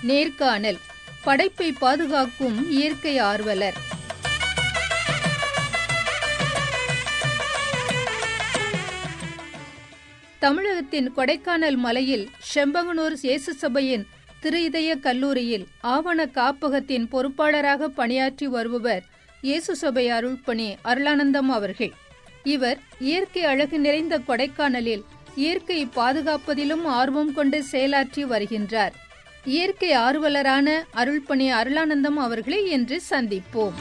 நேர்காணல் படைப்பை பாதுகாக்கும் இயற்கை ஆர்வலர் தமிழகத்தின் கொடைக்கானல் மலையில் செம்பகனூர் இயேசு சபையின் திரு இதய கல்லூரியில் ஆவண காப்பகத்தின் பொறுப்பாளராக பணியாற்றி வருபவர் இயேசு சபை அருள்பணி அருளானந்தம் அவர்கள் இவர் இயற்கை அழகு நிறைந்த கொடைக்கானலில் இயற்கை பாதுகாப்பதிலும் ஆர்வம் கொண்டு செயலாற்றி வருகின்றார் இயற்கை ஆர்வலரான அருள்பணி அருளானந்தம் அவர்களை இன்று சந்திப்போம்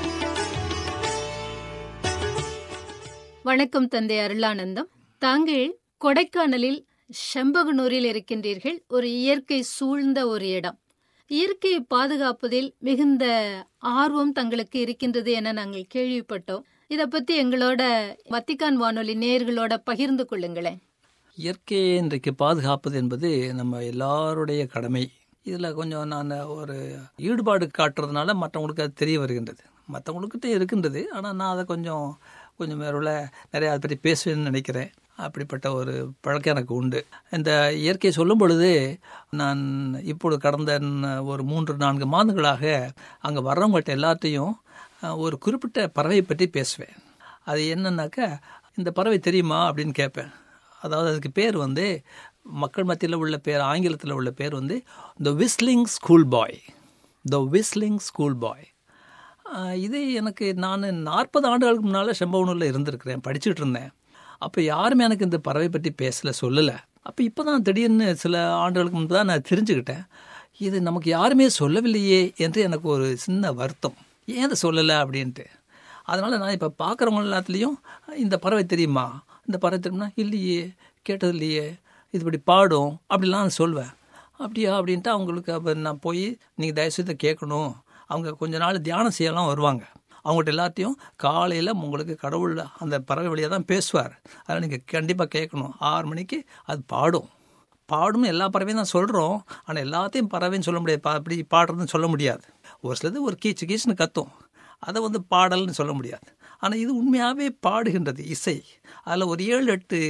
வணக்கம் தந்தை அருளானந்தம் தாங்கள் கொடைக்கானலில் செம்பகனூரில் இருக்கின்றீர்கள் ஒரு இயற்கை சூழ்ந்த ஒரு இடம் இயற்கையை பாதுகாப்பதில் மிகுந்த ஆர்வம் தங்களுக்கு இருக்கின்றது என நாங்கள் கேள்விப்பட்டோம் இத பத்தி எங்களோட வத்திக்கான் வானொலி நேயர்களோட பகிர்ந்து கொள்ளுங்களேன் இயற்கையை இன்றைக்கு பாதுகாப்பது என்பது நம்ம எல்லாருடைய கடமை இதில் கொஞ்சம் நான் ஒரு ஈடுபாடு காட்டுறதுனால மற்றவங்களுக்கு அது தெரிய வருகின்றது மற்றவங்களுக்கிட்ட இருக்கின்றது ஆனால் நான் அதை கொஞ்சம் கொஞ்சம் மேல நிறையா அதை பற்றி பேசுவேன்னு நினைக்கிறேன் அப்படிப்பட்ட ஒரு பழக்கம் எனக்கு உண்டு இந்த இயற்கையை சொல்லும் பொழுது நான் இப்பொழுது கடந்த ஒரு மூன்று நான்கு மாதங்களாக அங்கே வர்றவங்கள்ட்ட எல்லாத்தையும் ஒரு குறிப்பிட்ட பறவை பற்றி பேசுவேன் அது என்னன்னாக்கா இந்த பறவை தெரியுமா அப்படின்னு கேட்பேன் அதாவது அதுக்கு பேர் வந்து மக்கள் மத்தியில் உள்ள பேர் ஆங்கிலத்தில் உள்ள பேர் வந்து the whistling school boy the whistling school boy இது எனக்கு நான் நாற்பது ஆண்டுகளுக்கு முன்னால் செம்பவனூரில் இருந்திருக்கிறேன் படிச்சுட்டு இருந்தேன் அப்போ யாருமே எனக்கு இந்த பறவை பற்றி பேசலை சொல்லலை அப்போ இப்போ தான் திடீர்னு சில ஆண்டுகளுக்கு முன்பு தான் நான் தெரிஞ்சுக்கிட்டேன் இது நமக்கு யாருமே சொல்லவில்லையே என்று எனக்கு ஒரு சின்ன வருத்தம் ஏன் அதை சொல்லலை அப்படின்ட்டு அதனால் நான் இப்போ பார்க்குறவங்க எல்லாத்துலேயும் இந்த பறவை தெரியுமா இந்த பறவை தெரியுமா இல்லையே கேட்டது இல்லையே இது இப்படி பாடும் அப்படிலாம் நான் சொல்வேன் அப்படியா அப்படின்ட்டு அவங்களுக்கு அப்போ நான் போய் நீங்கள் தயவுசெய்து கேட்கணும் அவங்க கொஞ்ச நாள் தியானம் செய்யலாம் வருவாங்க அவங்கள்ட்ட எல்லாத்தையும் காலையில் உங்களுக்கு கடவுள் அந்த பறவை வழியாக தான் பேசுவார் அதனால் நீங்கள் கண்டிப்பாக கேட்கணும் ஆறு மணிக்கு அது பாடும் பாடும் எல்லா பறவையும் தான் சொல்கிறோம் ஆனால் எல்லாத்தையும் பறவைன்னு சொல்ல முடியாது அப்படி பாடுறதுன்னு சொல்ல முடியாது ஒரு சிலது ஒரு கீச்சு கீச்சுன்னு கத்தும் அதை வந்து பாடல்னு சொல்ல முடியாது ஆனால் இது உண்மையாகவே பாடுகின்றது இசை அதில் ஒரு ஏழு எட்டு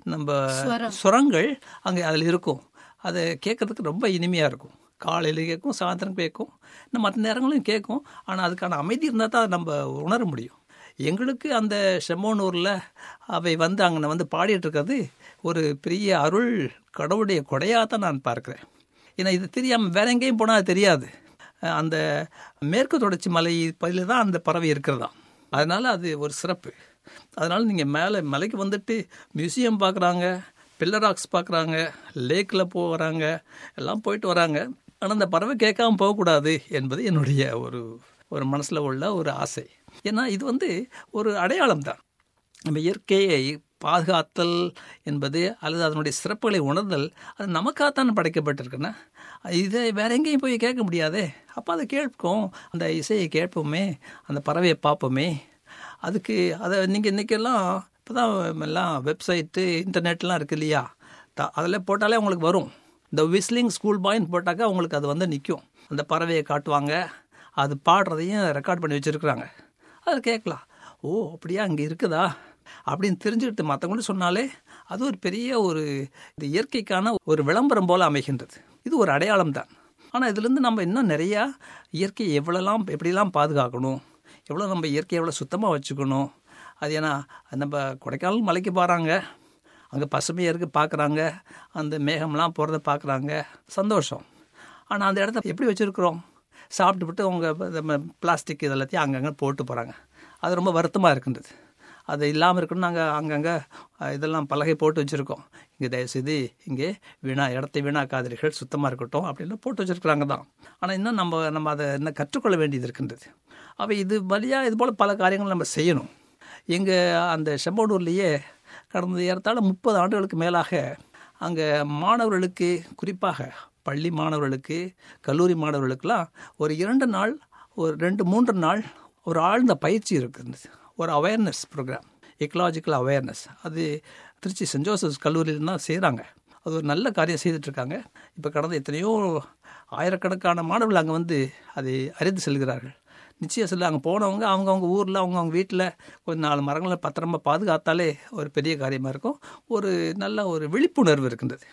நம்ம சுரங்கள் அங்கே அதில் இருக்கும் அதை கேட்கறதுக்கு ரொம்ப இனிமையாக இருக்கும் காலையில் கேட்கும் சாயந்தரம் கேட்கும் இன்னும் மற்ற நேரங்களும் கேட்கும் ஆனால் அதுக்கான அமைதி இருந்தால் தான் நம்ம உணர முடியும் எங்களுக்கு அந்த செம்மோனூரில் அவை வந்து அங்கே வந்து பாடிட்டு இருக்கிறது ஒரு பெரிய அருள் கடவுளுடைய கொடையாக தான் நான் பார்க்குறேன் ஏன்னா இது தெரியாமல் வேற எங்கேயும் போனால் அது தெரியாது அந்த மேற்கு தொடர்ச்சி மலை பகுதியில் தான் அந்த பறவை இருக்கிறதா அதனால் அது ஒரு சிறப்பு அதனால் நீங்கள் மேலே மலைக்கு வந்துட்டு மியூசியம் பார்க்குறாங்க பில்லராக்ஸ் பார்க்குறாங்க லேக்கில் போகிறாங்க எல்லாம் போயிட்டு வராங்க ஆனால் அந்த பறவை கேட்காம போகக்கூடாது என்பது என்னுடைய ஒரு ஒரு மனசில் உள்ள ஒரு ஆசை ஏன்னா இது வந்து ஒரு அடையாளம் தான் நம்ம இயற்கையை பாதுகாத்தல் என்பது அல்லது அதனுடைய சிறப்புகளை உணர்தல் அது நமக்காகத்தான் படைக்கப்பட்டிருக்குன்னா இதை வேற எங்கேயும் போய் கேட்க முடியாதே அப்போ அதை கேட்போம் அந்த இசையை கேட்போமே அந்த பறவையை பார்ப்போமே அதுக்கு அதை நீங்கள் இன்றைக்கெல்லாம் இப்போ தான் எல்லாம் வெப்சைட்டு இன்டர்நெட்லாம் இருக்குது இல்லையா த அதில் போட்டாலே உங்களுக்கு வரும் இந்த விஸ்லிங் ஸ்கூல் பாயின்னு போட்டாக்கா உங்களுக்கு அது வந்து நிற்கும் அந்த பறவையை காட்டுவாங்க அது பாடுறதையும் ரெக்கார்ட் பண்ணி வச்சுருக்குறாங்க அதை கேட்கலாம் ஓ அப்படியா அங்கே இருக்குதா அப்படின்னு தெரிஞ்சுக்கிட்டு மற்றவங்களும் சொன்னாலே அது ஒரு பெரிய ஒரு இந்த இயற்கைக்கான ஒரு விளம்பரம் போல் அமைகின்றது இது ஒரு அடையாளம் தான் ஆனால் இதுலேருந்து நம்ம இன்னும் நிறையா இயற்கையை எவ்வளோலாம் எப்படிலாம் பாதுகாக்கணும் எவ்வளோ நம்ம இயற்கையை எவ்வளோ சுத்தமாக வச்சுக்கணும் அது ஏன்னா நம்ம கொடைக்கானல் மலைக்கு போகிறாங்க அங்கே பசுமையாக இருக்குது பார்க்குறாங்க அந்த மேகம்லாம் போகிறத பார்க்குறாங்க சந்தோஷம் ஆனால் அந்த இடத்த எப்படி வச்சுருக்குறோம் சாப்பிட்டுவிட்டு அவங்க நம்ம பிளாஸ்டிக் இதெல்லாத்தையும் அங்கங்கே போட்டு போகிறாங்க அது ரொம்ப வருத்தமாக இருக்கின்றது அது இல்லாமல் இருக்கணும் நாங்கள் அங்கங்கே இதெல்லாம் பலகை போட்டு வச்சுருக்கோம் இங்கே தயவுசெய்து இங்கே வீணா இடத்தை வீணாக்காதீர்கள் சுத்தமாக இருக்கட்டும் அப்படின்னு போட்டு வச்சுருக்குறாங்க தான் ஆனால் இன்னும் நம்ம நம்ம அதை இன்னும் கற்றுக்கொள்ள வேண்டியது இருக்கின்றது அவை இது வழியாக இது போல் பல காரியங்கள் நம்ம செய்யணும் எங்கள் அந்த செம்பனூர்லேயே கடந்த ஏறத்தாழ முப்பது ஆண்டுகளுக்கு மேலாக அங்கே மாணவர்களுக்கு குறிப்பாக பள்ளி மாணவர்களுக்கு கல்லூரி மாணவர்களுக்கெல்லாம் ஒரு இரண்டு நாள் ஒரு ரெண்டு மூன்று நாள் ஒரு ஆழ்ந்த பயிற்சி இருக்குது ஒரு அவேர்னஸ் ப்ரோக்ராம் எக்கலாஜிக்கல் அவேர்னஸ் அது திருச்சி சென்ட் ஜோசப்ஸ் கல்லூரியில் தான் செய்கிறாங்க அது ஒரு நல்ல காரியம் செய்துட்ருக்காங்க இப்போ கடந்த எத்தனையோ ஆயிரக்கணக்கான மாணவர்கள் அங்கே வந்து அதை அறிந்து செல்கிறார்கள் நிச்சயம் சொல்ல அங்கே போனவங்க அவங்கவுங்க ஊரில் அவங்கவுங்க வீட்டில் கொஞ்சம் நாலு மரங்களை பத்திரமா பாதுகாத்தாலே ஒரு பெரிய காரியமாக இருக்கும் ஒரு நல்ல ஒரு விழிப்புணர்வு இருக்கின்றது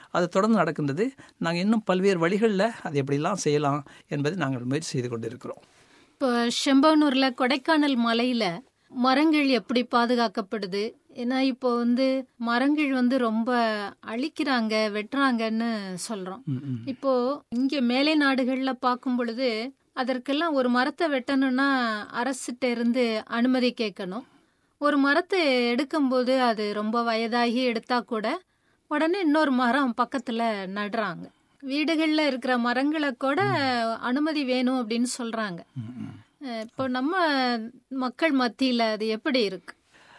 அது தொடர்ந்து நடக்கின்றது நாங்கள் இன்னும் பல்வேறு வழிகளில் அது எப்படிலாம் செய்யலாம் என்பதை நாங்கள் முயற்சி செய்து கொண்டிருக்கிறோம் இப்போ செம்பனூர்ல கொடைக்கானல் மலையில மரங்கள் எப்படி பாதுகாக்கப்படுது ஏன்னா இப்போ வந்து மரங்கள் வந்து ரொம்ப அழிக்கிறாங்க வெட்டுறாங்கன்னு சொல்றோம் ம், ம். இப்போ இங்க மேலை நாடுகள்ல பார்க்கும் பொழுது அதற்கெல்லாம் ஒரு மரத்தை வெட்டணும்னா அரசிட்ட இருந்து அனுமதி கேட்கணும் ஒரு மரத்தை எடுக்கும்போது அது ரொம்ப வயதாகி எடுத்தா கூட உடனே இன்னொரு மரம் பக்கத்துல நடுறாங்க வீடுகள்ல இருக்கிற மரங்களை கூட அனுமதி வேணும் அப்படின்னு சொல்றாங்க ம், ம். அஹ் இப்போ நம்ம மக்கள் மத்தியில அது எப்படி இருக்கு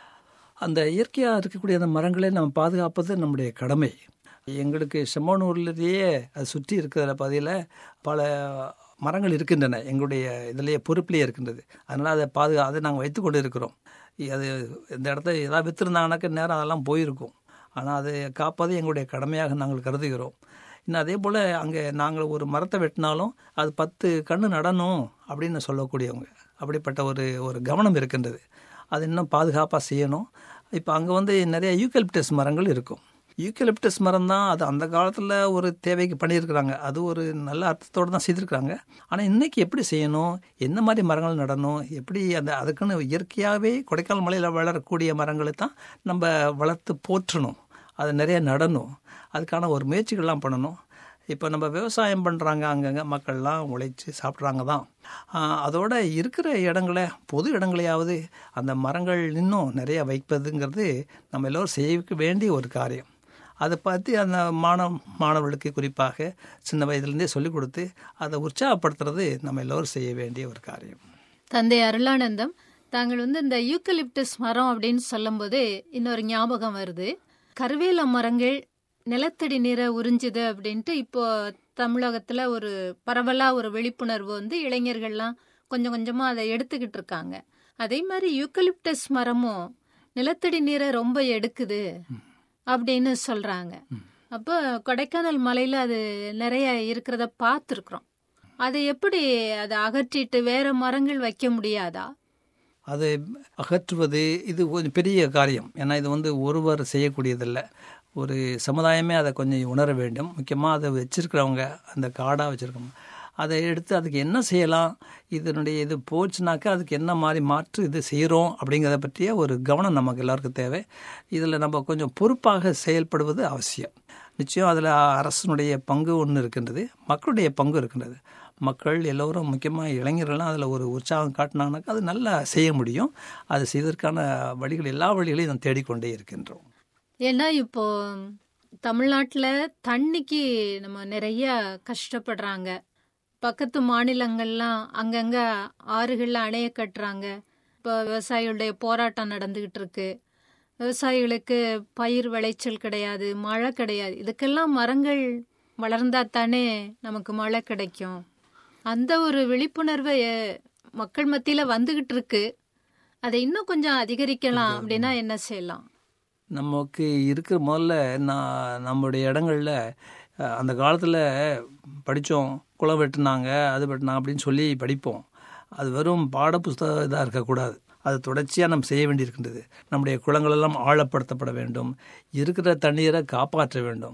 அந்த இயற்கையாக இருக்கக்கூடிய அந்த மரங்களை நம்ம பாதுகாப்பது நம்முடைய கடமை எங்களுக்கு செம்மனூர்லேயே அது சுற்றி இருக்கிற பகுதியில் பல மரங்கள் இருக்கின்றன எங்களுடைய இதிலேயே பொறுப்பிலேயே இருக்கின்றது அதனால் அதை பாதுகா அதை நாங்கள் வைத்து கொண்டு இருக்கிறோம் அது இந்த இடத்த ஏதாவது விற்றுருந்தாங்கனாக்க நேரம் அதெல்லாம் போயிருக்கும் ஆனால் அதை காப்பது எங்களுடைய கடமையாக நாங்கள் கருதுகிறோம் இன்னும் அதே போல் அங்கே நாங்கள் ஒரு மரத்தை வெட்டினாலும் அது பத்து கன்று நடணும் அப்படின்னு சொல்லக்கூடியவங்க அப்படிப்பட்ட ஒரு ஒரு கவனம் இருக்கின்றது அது இன்னும் பாதுகாப்பாக செய்யணும் இப்போ அங்கே வந்து நிறைய யூக்கலிப்டஸ் மரங்கள் இருக்கும் யூக்கலிப்டஸ் மரம் தான் அது அந்த காலத்தில் ஒரு தேவைக்கு பண்ணியிருக்கிறாங்க அது ஒரு நல்ல அர்த்தத்தோடு தான் செய்திருக்கிறாங்க ஆனால் இன்றைக்கி எப்படி செய்யணும் எந்த மாதிரி மரங்கள் நடணும் எப்படி அந்த அதுக்குன்னு இயற்கையாகவே கொடைக்கானல் மலையில் வளரக்கூடிய மரங்களை தான் நம்ம வளர்த்து போற்றணும் அது நிறைய நடணும் அதுக்கான ஒரு முயற்சிகள்லாம் பண்ணணும் இப்போ நம்ம விவசாயம் பண்ணுறாங்க அங்கங்கே மக்கள்லாம் உழைச்சி சாப்பிட்றாங்க தான் ஆஹ் அதோட இருக்கிற இடங்களை பொது இடங்களையாவது அந்த மரங்கள் இன்னும் நிறைய வைப்பதுங்கிறது நம்ம எல்லோரும் செய்ய வேண்டிய ஒரு காரியம் அதை பற்றி அந்த மாணவ மாணவர்களுக்கு குறிப்பாக சின்ன வயதுலேருந்தே சொல்லிக் கொடுத்து அதை உற்சாகப்படுத்துறது நம்ம எல்லோரும் செய்ய வேண்டிய ஒரு காரியம் தந்தை அருளானந்தம் தாங்கள் வந்து இந்த யூக்கலிப்டஸ் மரம் அப்படின்னு சொல்லும்போது இன்னொரு ஞாபகம் வருது கருவேல மரங்கள் நிலத்தடி நீரை உறிஞ்சுது அப்படின்ட்டு இப்போ தமிழகத்துல ஒரு பரவலா ஒரு விழிப்புணர்வு வந்து இளைஞர்கள்லாம் கொஞ்சம் கொஞ்சமா அதை எடுத்துக்கிட்டு இருக்காங்க அதே மாதிரி யூக்கலிப்டஸ் மரமும் நிலத்தடி நீரை ரொம்ப எடுக்குது அப்படின்னு சொல்றாங்க அப்போ கொடைக்கானல் மலையில அது நிறைய இருக்கிறத பார்த்துருக்குறோம் அதை எப்படி அதை அகற்றிட்டு வேற மரங்கள் வைக்க முடியாதா அதை அகற்றுவது இது கொஞ்சம் பெரிய காரியம் ஏன்னா இது வந்து ஒருவர் செய்யக்கூடியதில்லை ஒரு சமுதாயமே அதை கொஞ்சம் உணர வேண்டும் முக்கியமாக அதை வச்சிருக்கிறவங்க அந்த காடாக வச்சுருக்கவங்க அதை எடுத்து அதுக்கு என்ன செய்யலாம் இதனுடைய இது போச்சுனாக்கா அதுக்கு என்ன மாதிரி மாற்று இது செய்கிறோம் அப்படிங்கிறத பற்றிய ஒரு கவனம் நமக்கு எல்லாருக்கும் தேவை இதில் நம்ம கொஞ்சம் பொறுப்பாக செயல்படுவது அவசியம் நிச்சயம் அதில் அரசனுடைய பங்கு ஒன்று இருக்கின்றது மக்களுடைய பங்கு இருக்கின்றது மக்கள் எல்லோரும் முக்கியமாக இளைஞர்கள்லாம் அதில் ஒரு உற்சாகம் காட்டினாங்கனாக்கா அது நல்லா செய்ய முடியும் அது செய்வதற்கான வழிகள் எல்லா வழிகளையும் நாம் தேடிக்கொண்டே இருக்கின்றோம் ஏன்னா இப்போ தமிழ்நாட்டில் தண்ணிக்கு நம்ம நிறைய கஷ்டப்படுறாங்க பக்கத்து மாநிலங்கள்லாம் அங்கங்க ஆறுகளில் அணைய கட்டுறாங்க இப்போ விவசாயிகளுடைய போராட்டம் நடந்துகிட்டு இருக்கு விவசாயிகளுக்கு பயிர் விளைச்சல் கிடையாது மழை கிடையாது இதுக்கெல்லாம் மரங்கள் வளர்ந்தா தானே நமக்கு மழை கிடைக்கும் அந்த ஒரு விழிப்புணர்வு அஹ், மக்கள் மத்தியில வந்துகிட்டு இருக்கு அதை இன்னும் கொஞ்சம் அதிகரிக்கலாம் அப்படின்னா என்ன செய்யலாம் நமக்கு இருக்கிற முதல்ல நான் நம்முடைய இடங்களில் அஹ், அந்த காலத்தில் படித்தோம் குளம் வெட்டினாங்க அது வெட்டினாங்க அப்படின்னு சொல்லி படிப்போம் அது வெறும் பாட புஸ்தக இதாக இருக்கக்கூடாது அது தொடர்ச்சியாக நம்ம செய்ய வேண்டியிருக்கின்றது நம்முடைய குளங்களெல்லாம் ஆழப்படுத்தப்பட வேண்டும் இருக்கிற தண்ணீரை காப்பாற்ற வேண்டும்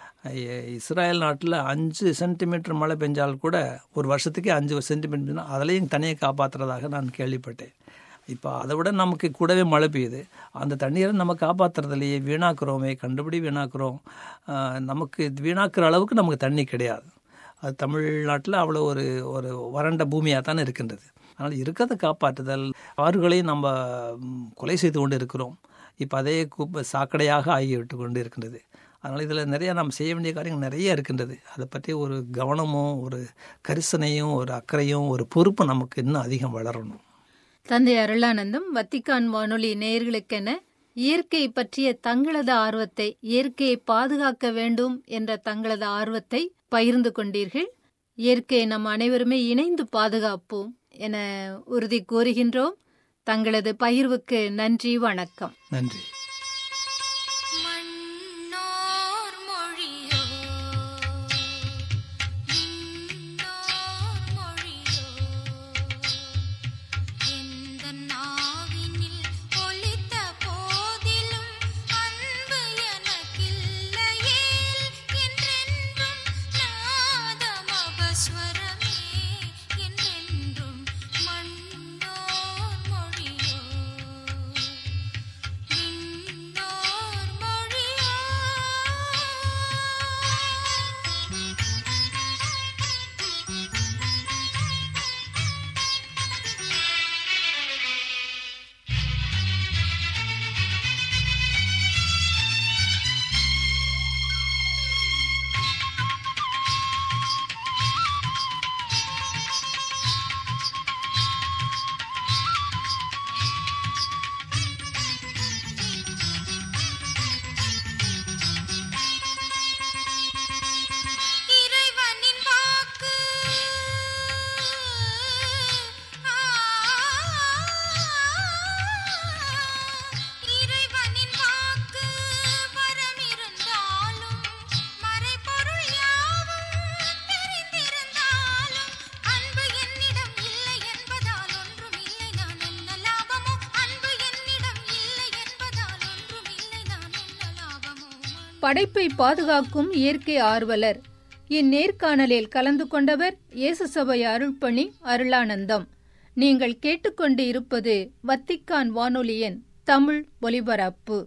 இ- இஸ்ராயல் நாட்டில் அஞ்சு சென்டிமீட்டர் மழை பெஞ்சால் கூட ஒரு வருஷத்துக்கே அஞ்சு சென்டிமீட்டர் அதுலேயும் தண்ணியை காப்பாற்றுறதாக நான் கேள்விப்பட்டேன் இப்போ அதை விட நமக்கு கூடவே மழை பெய்யுது அந்த தண்ணீரை நம்ம காப்பாற்றுறதுலையே வீணாக்குறோமே கண்டுபிடி வீணாக்குறோம் ஆஹ் நமக்கு இது வீணாக்குற அளவுக்கு நமக்கு தண்ணி கிடையாது அது தமிழ்நாட்டில் அவ்வளோ ஒரு ஒரு வறண்ட பூமியாக தானே இருக்கின்றது அதனால் இருக்கிறத காப்பாற்றுதல் ஆறுகளையும் நம்ம ம், கொலை செய்து கொண்டு இருக்கிறோம் இப்போ அதே குப்பை சாக்கடையாக ஆகிவிட்டு கொண்டு இருக்கின்றது அதனால் இதில் நிறைய நாம் செய்ய வேண்டிய காரியங்கள் நிறைய இருக்கின்றது அதை பற்றி ஒரு கவனமும் ஒரு கரிசனையும் ஒரு அக்கறையும் ஒரு பொறுப்பு நமக்கு இன்னும் அதிகம் வளரணும் தந்தை அருளானந்தம் வத்திக்கான் வானொலி நேயர்களுக்கென இயற்கை பற்றிய தங்களது ஆர்வத்தை இயற்கையை பாதுகாக்க வேண்டும் என்ற தங்களது ஆர்வத்தை பகிர்ந்து கொண்டீர்கள் இயற்கையை நம் அனைவருமே இணைந்து பாதுகாப்போம் என உறுதி கூறுகின்றோம் தங்களது பகிர்வுக்கு நன்றி வணக்கம் நன்றி மன்னோர் மொழியோ இன்னோர் மொழியோ எந்த நாவினில் ஒலித்த போதிலும் அன்பு எனக்கில்லையே என் படைப்பை பாதுகாக்கும் இயற்கை ஆர்வலர் இந்நேர்காணலில் கலந்து கொண்டவர் இயேசு சபை அருள்பணி அருளானந்தம் நீங்கள் கேட்டுக்கொண்டு இருப்பது வத்திக்கான் வானொலியின் தமிழ் ஒலிபரப்பு